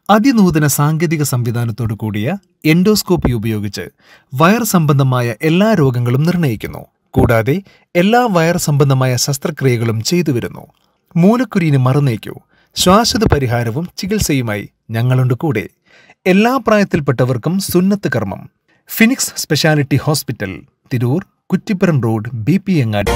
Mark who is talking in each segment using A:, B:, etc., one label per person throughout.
A: അതിനൂതന സാങ്കേതിക സംവിധാനത്തോടു കൂടിയ എൻഡോസ്കോപ്പി ഉപയോഗിച്ച് വയർ സംബന്ധമായ എല്ലാ രോഗങ്ങളും നിർണ്ണയിക്കുന്നു കൂടാതെ എല്ലാ വയർ സംബന്ധമായ ശസ്ത്രക്രിയകളും ചെയ്തു വരുന്നു മൂലക്കുരുവിന് മറുനീക്കൂ ശ്വാസത പരിഹാരവും ചികിത്സയുമായി ഞങ്ങളുണ്ട് കൂടെ എല്ലാ പ്രായത്തിൽപ്പെട്ടവർക്കും സുന്നത്ത് കർമ്മം Phoenix speciality hospital Tirur Kuttippuram road B P Angadi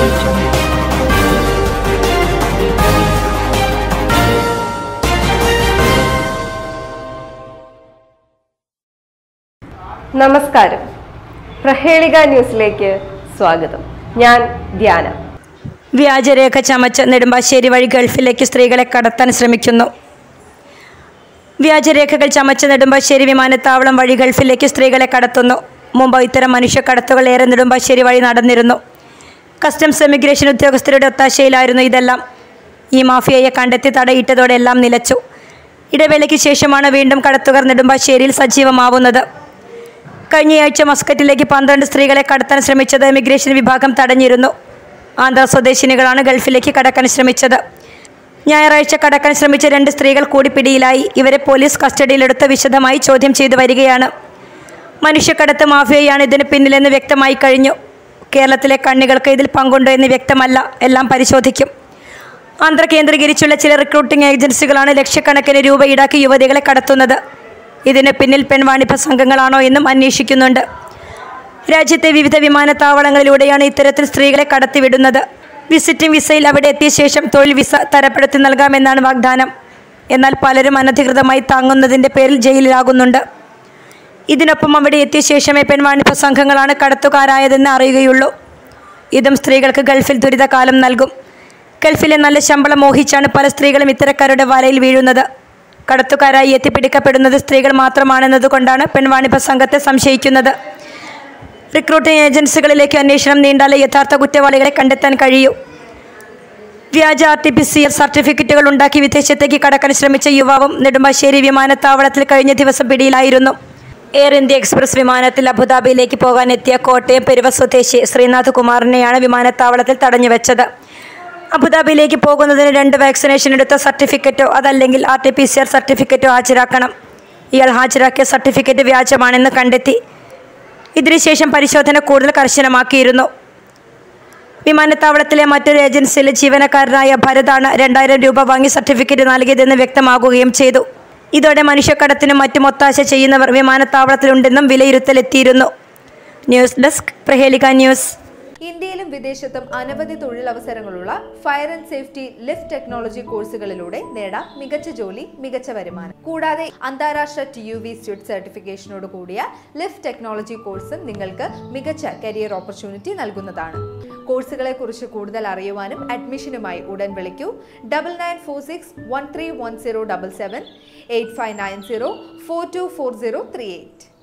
B: നമസ്കാരം പ്രഹേളിക ന്യൂസിലേക്ക് സ്വാഗതം ഞാൻ ധ്യാന
C: വ്യാജരേഖ ചമച്ച് നെടുമ്പാശ്ശേരി വഴി ഗൾഫിലേക്ക് സ്ത്രീകളെ കടത്താൻ ശ്രമിക്കുന്നു വ്യാജരേഖകൾ ചമച്ച് നെടുമ്പാശ്ശേരി വിമാനത്താവളം വഴി ഗൾഫിലേക്ക് സ്ത്രീകളെ കടത്തുന്നു മുമ്പ് ഇത്തരം മനുഷ്യക്കടത്തുകൾ ഏറെ നെടുമ്പാശ്ശേരി വഴി നടന്നിരുന്നു കസ്റ്റംസ് എമിഗ്രേഷൻ ഉദ്യോഗസ്ഥരുടെ ഒത്താശയിലായിരുന്നു ഇതെല്ലാം ഈ മാഫിയയെ കണ്ടെത്തി തടയിട്ടതോടെ എല്ലാം നിലച്ചു ഇടവേളയ്ക്ക് ശേഷമാണ് വീണ്ടും കടത്തുകാർ നെടുമ്പാശ്ശേരിയിൽ സജീവമാവുന്നത് കഴിഞ്ഞയാഴ്ച മസ്കറ്റിലേക്ക് പന്ത്രണ്ട് സ്ത്രീകളെ കടത്താൻ ശ്രമിച്ചത് എമിഗ്രേഷൻ വിഭാഗം തടഞ്ഞിരുന്നു ആന്ധ്ര സ്വദേശിനികളാണ് ഗൾഫിലേക്ക് കടക്കാൻ ശ്രമിച്ചത് ഞായറാഴ്ച കടക്കാൻ ശ്രമിച്ച രണ്ട് സ്ത്രീകൾ കൂടി പിടിയിലായി ഇവരെ പോലീസ് കസ്റ്റഡിയിലെടുത്ത് വിശദമായി ചോദ്യം ചെയ്തു വരികയാണ് മനുഷ്യക്കടത്ത് മാഫിയയാണ് ഇതിന് പിന്നിലെന്ന് വ്യക്തമായി കഴിഞ്ഞു കേരളത്തിലെ കണ്ണികൾക്ക് ഇതിൽ പങ്കുണ്ടോ എന്ന് വ്യക്തമല്ല എല്ലാം പരിശോധിക്കും ആന്ധ്ര കേന്ദ്രീകരിച്ചുള്ള ചില റിക്രൂട്ടിംഗ് ഏജൻസികളാണ് ലക്ഷക്കണക്കിന് രൂപ ഈടാക്കി യുവതികളെ കടത്തുന്നത് ഇതിന് പിന്നിൽ പെൺവാണിഭ സംഘങ്ങളാണോ എന്നും അന്വേഷിക്കുന്നുണ്ട് രാജ്യത്തെ വിവിധ വിമാനത്താവളങ്ങളിലൂടെയാണ് ഇത്തരത്തിൽ സ്ത്രീകളെ കടത്തിവിടുന്നത് വിസിറ്റിംഗ് വിസയിൽ അവിടെ എത്തിയ ശേഷം തൊഴിൽ വിസ തരപ്പെടുത്തി നൽകാമെന്നാണ് വാഗ്ദാനം എന്നാൽ പലരും അനധികൃതമായി താങ്ങുന്നതിൻ്റെ പേരിൽ ജയിലിലാകുന്നുണ്ട് ഇതിനൊപ്പം അവിടെ എത്തിയ ശേഷമേ പെൺവാണിഭ സംഘങ്ങളാണ് കടത്തുകാരായതെന്ന് അറിയുകയുള്ളൂ ഇതും സ്ത്രീകൾക്ക് ഗൾഫിൽ ദുരിതകാലം നൽകും ഗൾഫിലെ നല്ല ശമ്പളം മോഹിച്ചാണ് പല സ്ത്രീകളും ഇത്തരക്കാരുടെ വലയിൽ വീഴുന്നത് കടത്തുകാരായി എത്തിപ്പിടിക്കപ്പെടുന്നത് സ്ത്രീകൾ മാത്രമാണെന്നതുകൊണ്ടാണ് പെൺവാണിഭ സംഘത്തെ സംശയിക്കുന്നത് റിക്രൂട്ടിംഗ് ഏജൻസികളിലേക്ക് അന്വേഷണം നീണ്ടാലേ യഥാർത്ഥ കുറ്റവാളികളെ കണ്ടെത്താൻ കഴിയൂ വ്യാജ R T P C L സർട്ടിഫിക്കറ്റുകൾ ഉണ്ടാക്കി വിദേശത്തേക്ക് കടക്കാൻ ശ്രമിച്ച യുവാവും നെടുമ്പാശ്ശേരി വിമാനത്താവളത്തിൽ കഴിഞ്ഞ ദിവസം പിടിയിലായിരുന്നു എയർ ഇന്ത്യ എക്സ്പ്രസ് വിമാനത്തിൽ അബുദാബിയിലേക്ക് പോകാനെത്തിയ കോട്ടയം പെരുവ സ്വദേശി ശ്രീനാഥ് കുമാറിനെയാണ് വിമാനത്താവളത്തിൽ തടഞ്ഞുവെച്ചത് അബുദാബിയിലേക്ക് പോകുന്നതിന് രണ്ട് വാക്സിനേഷൻ എടുത്ത സർട്ടിഫിക്കറ്റോ അതല്ലെങ്കിൽ R T P C R സർട്ടിഫിക്കറ്റോ ഹാജരാക്കണം ഇയാൾ ഹാജരാക്കിയ സർട്ടിഫിക്കറ്റ് വ്യാജമാണെന്ന് കണ്ടെത്തി ഇതിനുശേഷം പരിശോധന കൂടുതൽ കർശനമാക്കിയിരുന്നു വിമാനത്താവളത്തിലെ മറ്റൊരു ഏജൻസിയിലെ ജീവനക്കാരനായ ഭരതാണ് രണ്ടായിരം രൂപ വാങ്ങി സർട്ടിഫിക്കറ്റ് നൽകിയതെന്ന് വ്യക്തമാകുകയും ചെയ്തു ഇതോടെ മനുഷ്യക്കടത്തിനും മറ്റും ഒത്താശ ചെയ്യുന്നവർ വിമാനത്താവളത്തിലുണ്ടെന്നും വിലയിരുത്തലെത്തിയിരുന്നു ന്യൂസ് ഡെസ്ക് പ്രഹേലിക ന്യൂസ്
D: ഇന്ത്യയിലും വിദേശത്തും അനവധി തൊഴിലവസരങ്ങളുള്ള fire and safety lift technology കോഴ്സുകളിലൂടെ നേടാം മികച്ച ജോലി മികച്ച വരുമാനം കൂടാതെ അന്താരാഷ്ട്ര ടി യു വി സ്റ്റുഡ് സർട്ടിഫിക്കേഷനോട് കൂടിയ ലിഫ്റ്റ് ടെക്നോളജി കോഴ്സും നിങ്ങൾക്ക് മികച്ച കരിയർ ഓപ്പർച്യൂണിറ്റി നൽകുന്നതാണ് കോഴ്സുകളെ കുറിച്ച് കൂടുതൽ അറിയുവാനും അഡ്മിഷനുമായി ഉടൻ വിളിക്കൂ double nine four six one three one zero double seven eight five nine zero four two four zero three eight